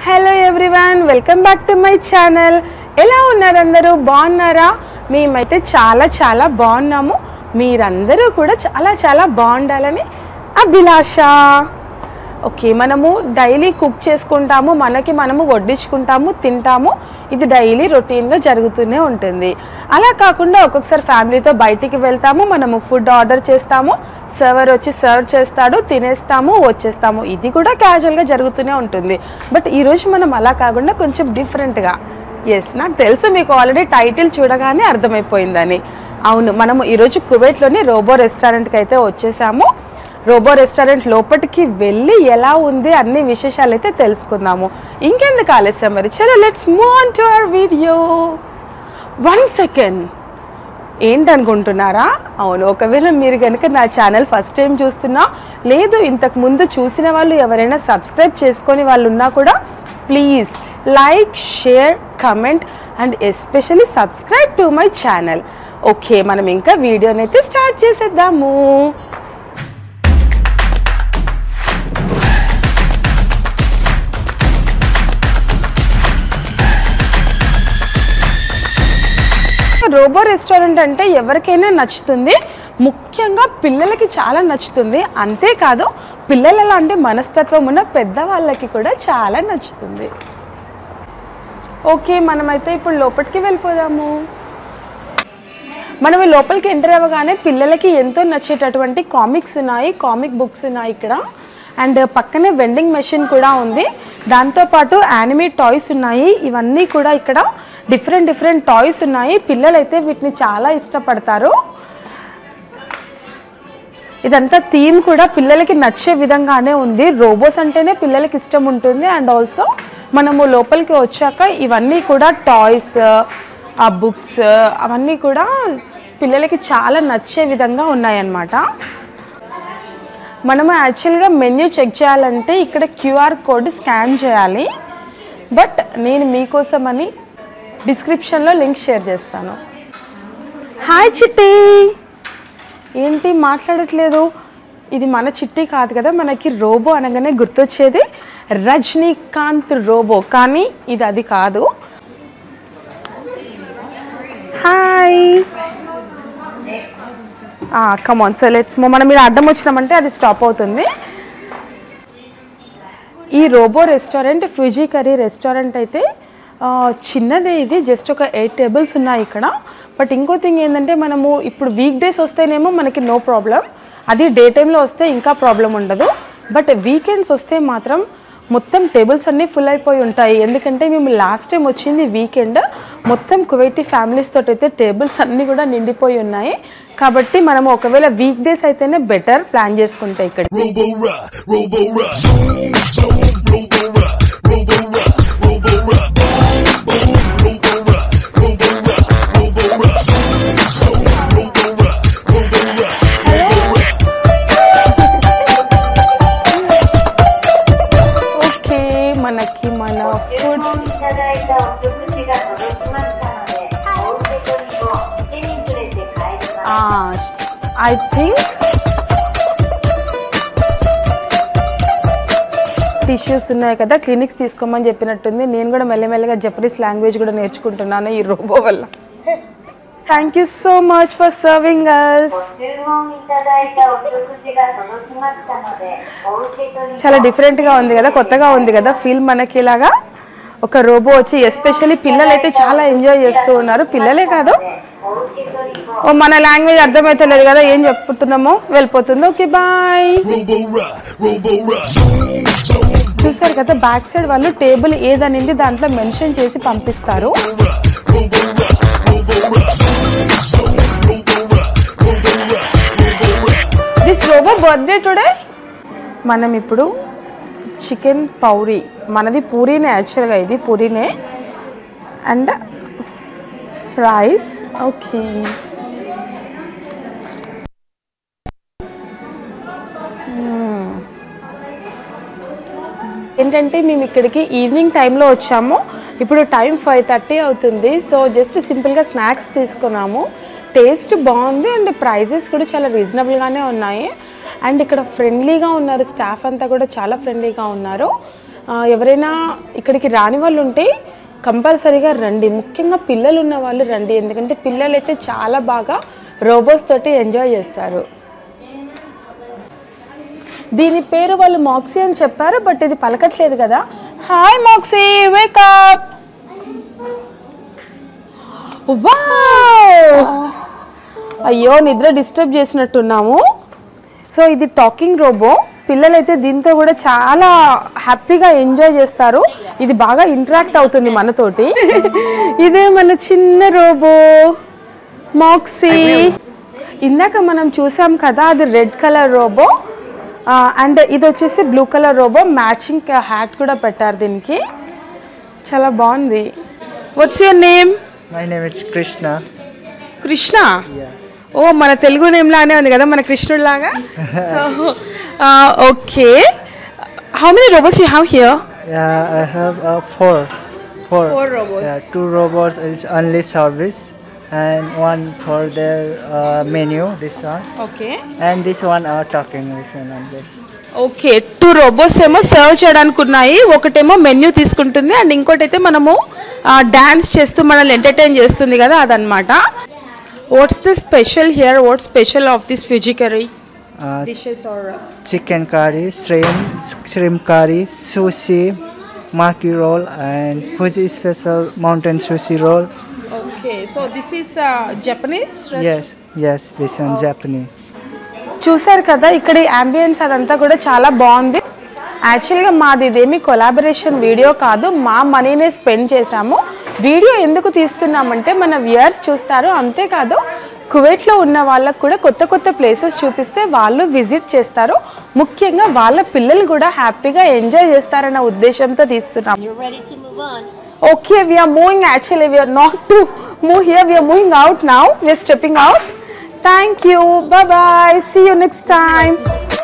Hello everyone welcome back to my channel ఎలా ఉన్నారు అందరూ బాగున్నారా మేమైతే చాలా చాలా బాగున్నాము మీరందరూ కూడా చాలా చాలా బాగుండాలని అభిలాష ఓకే మనము డైలీ కుక్ చేసుకుంటాము మనకి మనము వడ్డించుకుంటాము తింటాము ఇది డైలీ రొటీన్గా జరుగుతూనే ఉంటుంది అలా కాకుండా ఒక్కొక్కసారి ఫ్యామిలీతో బయటికి వెళ్తాము మనము ఫుడ్ ఆర్డర్ చేస్తాము సర్వర్ వచ్చి సర్వ్ చేస్తాడు తినేస్తాము వచ్చేస్తాము ఇది కూడా క్యాజువల్గా జరుగుతూనే ఉంటుంది బట్ ఈరోజు మనం అలా కాకుండా కొంచెం డిఫరెంట్గా ఎస్ నాకు తెలుసు మీకు ఆల్రెడీ టైటిల్ చూడగానే అర్థమైపోయిందని అవును మనము ఈరోజు కువైట్లోని రోబో రెస్టారెంట్కి అయితే వచ్చేసాము రోబో రెస్టారెంట్ లోపలికి వెళ్ళి ఎలా ఉంది అన్ని విశేషాలు అయితే తెలుసుకుందాము ఇంకెందుకు ఆలస్యం మరి చలో let's move on to our video one second ఏంటనుకుంటున్నారా అవును ఒకవేళ మీరు కనుక నా ఛానల్ ఫస్ట్ టైం చూస్తున్నా లేదు ఇంతకు ముందు చూసిన వాళ్ళు ఎవరైనా సబ్స్క్రైబ్ చేసుకొని వాళ్ళు ఉన్నా కూడా please like share comment and especially subscribe to my channel okay మనం ఇంకా వీడియోని అయితే స్టార్ట్ చేసేద్దాము రోబో రెస్టారెంట్ అంటే ఎవరికైనా నచ్చుతుంది ముఖ్యంగా పిల్లలకి చాలా నచ్చుతుంది అంతేకాదు పిల్లల లాంటి మనస్తత్వం ఉన్న పెద్దవాళ్ళకి కూడా చాలా నచ్చుతుంది ఓకే మనమైతే ఇప్పుడు లోపలికి వెళ్ళిపోదాము మనం ఈ లోపలికి ఎంటర్ అవ్వగానే పిల్లలకి ఎంతో నచ్చేటటువంటి కామిక్స్ ఉన్నాయి కామిక్ బుక్స్ ఉన్నాయి ఇక్కడ అండ్ పక్కనే వెండింగ్ మెషిన్ కూడా ఉంది దాంతోపాటు యానిమే టాయ్స్ ఉన్నాయి ఇవన్నీ కూడా ఇక్కడ డిఫరెంట్ డిఫరెంట్ టాయ్స్ ఉన్నాయి పిల్లలు అయితే వీటిని చాలా ఇష్టపడతారు ఇదంతా థీమ్ కూడా పిల్లలకి నచ్చే విధంగానే ఉంది రోబోస్ అంటేనే పిల్లలకి ఇష్టం ఉంటుంది అండ్ ఆల్సో మనము లోపలికి వచ్చాక ఇవన్నీ కూడా టాయ్స్ ఆ బుక్స్ అవన్నీ కూడా పిల్లలకి చాలా నచ్చే విధంగా ఉన్నాయన్నమాట మనము యాక్చువల్గా మెన్యూ చెక్ చేయాలంటే ఇక్కడ క్యూఆర్ కోడ్ స్కాన్ చేయాలి బట్ నేను మీకోసమని డిస్క్రిప్షన్లో లింక్ షేర్ చేస్తాను హాయ్ చిట్టి ఏంటి మాట్లాడట్లేదు ఇది మన చిట్టి కాదు కదా మనకి రోబో అనగానే గుర్తొచ్చేది రజనీకాంత్ రోబో కానీ ఇది అది కాదు హాయ్ కమాన్ సో లెట్స్ మనం మీరు అడ్డం వచ్చినామంటే అది స్టాప్ అవుతుంది ఈ robo restaurant Fuji curry restaurant అయితే ఆ, చిన్నదే ఇది జస్ట్ ఒక ఎయిట్ టేబుల్స్ ఉన్నాయి ఇక్కడ బట్ ఇంకో థింగ్ ఏంటంటే మనము ఇప్పుడు వీక్ డేస్ వస్తేనేమో మనకి నో ప్రాబ్లం అది డే టైంలో వస్తే ఇంకా ప్రాబ్లం ఉండదు బట్ వీకెండ్స్ వస్తే మాత్రం మొత్తం టేబుల్స్ అన్నీ ఫుల్ అయిపోయి ఉంటాయి ఎందుకంటే మేము లాస్ట్ టైం వచ్చింది వీకెండ్ మొత్తం కువైటీ ఫ్యామిలీస్ తోటి అయితే టేబుల్స్ అన్నీ కూడా నిండిపోయి ఉన్నాయి కాబట్టి మనము ఒకవేళ వీక్ డేస్ అయితేనే బెటర్ ప్లాన్ చేసుకుంటే ఇక్కడ Robo Ra, Robo Ra, zoom, zoom, Robo Ra, Robo Ra, Robo Ra, boom, boom, Robo Ra, Robo Ra, Robo Ra, zoom, zoom, Robo Ra, Robo Ra, Robo Ra. Okay మనకి మన food いただいたお食事が届きましたので、お受け取りを手に触れて帰ります。 I think tissues ఉన్నాయి కదా clinics తీసుకోమని చెప్పినట్టుంది నేను కూడా మెల్లమెల్లగా Japanese language కూడా నేర్చుకుంటున్నాను ఈ రోబో వల్ల thank you so much for serving us 注文いただいたお食事が届きましたので、お受け取り చాలా డిఫరెంట్గా ఉంది కదా కొత్తగా ఉంది కదా ఫీల్ మనకి ఇలాగా ఒక రోబో వచ్చి ఎస్పెషల్లీ పిల్లలు అయితే చాలా ఎంజాయ్ చేస్తూ ఉన్నారు పిల్లలే కాదు お受け取りを ఓ మన లాంగ్వేజ్ అర్థమైతలేదు కదా ఏం చెప్పుతున్నామో వెళ్ళిపోతుంది okay bye Robo Ra, Robo Ra, zoom, zoom, చూసారు కదా బ్యాక్ సైడ్ వాళ్ళు టేబుల్ ఏదనింది దాంట్లో మెన్షన్ చేసి పంపిస్తారు Robo Ra, Robo Ra, Robo Ra, zoom, zoom, Robo Ra, Robo Ra, Robo Ra. This robo birthday today మనం ఇప్పుడు చికెన్ పౌరీ మనది పూరీనే యాక్చువల్గా ఇది పూరీనే అండ్ ఫ్రైస్ ఓకే ఏంటంటే మేము ఇక్కడికి ఈవినింగ్ టైంలో వచ్చాము ఇప్పుడు టైం ఫైవ్ థర్టీ అవుతుంది సో జస్ట్ సింపుల్గా స్నాక్స్ తీసుకున్నాము టేస్ట్ బాగుంది అండ్ ప్రైజెస్ కూడా చాలా రీజనబుల్గానే ఉన్నాయి అండ్ ఇక్కడ ఫ్రెండ్లీగా ఉన్నారు స్టాఫ్ అంతా కూడా చాలా ఫ్రెండ్లీగా ఉన్నారు ఆ, ఎవరైనా ఇక్కడికి రాని వాళ్ళు ఉంటే కంపల్సరీగా రండి ముఖ్యంగా పిల్లలు ఉన్న వాళ్ళు రండి ఎందుకంటే పిల్లలు అయితే చాలా బాగా రోబోస్ తోటి ఎంజాయ్ చేస్తారు దీని పేరు వాళ్ళు మాక్సీ అని చెప్పారు బట్ ఇది పలకట్లేదు కదా హాయ్ మాక్సీ వేకప్ అయ్యో నిద్ర డిస్టర్బ్ చేసినట్టున్నాము సో ఇది టాకింగ్ రోబో పిల్లలైతే దీంతో కూడా చాలా హ్యాపీగా ఎంజాయ్ చేస్తారు ఇది బాగా ఇంటరాక్ట్ అవుతుంది మనతోటి ఇదే మన చిన్న రోబో మాక్సీ ఇందాక మనం చూసాం కదా అది రెడ్ కలర్ రోబో అండ్ ఇది వచ్చేసి blue colour robo matching hat కూడా పెట్టారు దీనికి చాలా బాగుంది what's your name My name is Krishna. Krishna Yeah. ఓ మన తెలుగు నేమ్ లానే ఉంది కదా మన కృష్ణుడు లాగా so okay how many robos you have here Yeah, I have uh, four. Four. Four robots. Yeah, two robots is only service, and one for their uh, menu. This one, okay and this one are talking. This one and this. Okay two robos ఏమో serve చేయడానికి ఉన్నాయి ఒకటేమో menu తీసుకుంటుంది and ఇంకోటి అయితే మనము dance చేస్తూ మనల్ని ఎంటర్టైన్ చేస్తుంది కదా అదనమాట what's the special here what special of this Fuji curry Uh, dishes are chicken curry, shrimp, shrimp curry, sushi, maki roll, and Fuji special mountain sushi roll. Okay so this is Japanese Yes, yes, this one Japanese. చూసారు కదా ఇక్కడ ambience అదంతా కూడా చాలా బాగుంది యాక్చువల్గా మాది ఇదేమి కొలాబరేషన్ వీడియో కాదు మా మనీనే స్పెండ్ చేశాము వీడియో ఎందుకు తీస్తున్నామంటే మన వ్యూయర్స్ చూస్తారు అంతేకాదు కువైట్లో ఉన్న వాళ్ళకు కూడా కొత్త కొత్త ప్లేసెస్ చూపిస్తే వాళ్ళు విజిట్ చేస్తారు ముఖ్యంగా వాళ్ళ పిల్లలు కూడా హ్యాపీగా ఎంజాయ్ చేస్తారన్న ఉద్దేశంతో తీస్తున్నాం You're ready to move on. Okay, we are moving actually. We are not to move here. We are moving out now. We are stepping out. Thank you. Bye bye. See you next time.